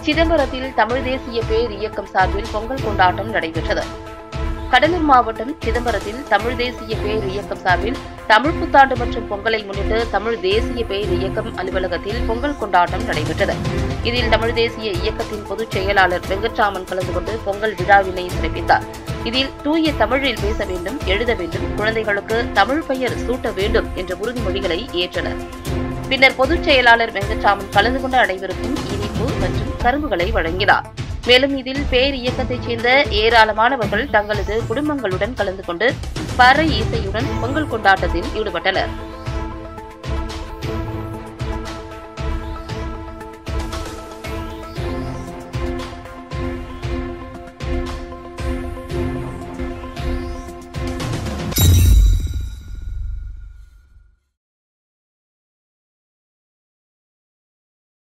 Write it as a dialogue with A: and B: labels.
A: சிதம்பரத்தில் தமிழ் தேசிய பேர் இயக்கம் சார்பில் பொங்கல் கொண்டாட்டம் நடைபெற்றது கடலூர் மாவட்டம் சிதம்பரத்தில் தமிழ் தேசிய பேர் இயக்கம் சார்பில் தமிழ் புத்தாண்டு மற்றும் பொங்கலை முன்னிட்டு தமிழ் தேசிய பேர் இயக்கம் அலுவலகத்தில் பொங்கல் கொண்டாட்டம் நடைபெற்றது இதில் தமிழ் தேசிய இயக்கத்தின் பொதுச் செயலாளர் வெங்கட்ராமன் கலந்து கொண்டு பொங்கல் விழாவினை சிறப்பித்தார் இதில் தூய தமிழில் பேச வேண்டும் எழுத வேண்டும் குழந்தைகளுக்கு தமிழ் பெயர் சூட்ட வேண்டும் என்ற உறுதிமொழிகளை ஏற்றனர் பின்னர் பொதுச் செயலாளர் வெங்கட்ராமன் கலந்து கொண்ட அனைவருக்கும் இனிப்பு மற்றும் கரும்புகளை வழங்கினார் மேலும் இதில் பேர் இயக்கத்தைச் சேர்ந்த ஏராளமானவர்கள் தங்களது குடும்பங்களுடன் கலந்து கொண்டு பறை இசையுடன் பொங்கல் கொண்டாட்டத்தில் ஈடுபட்டனர்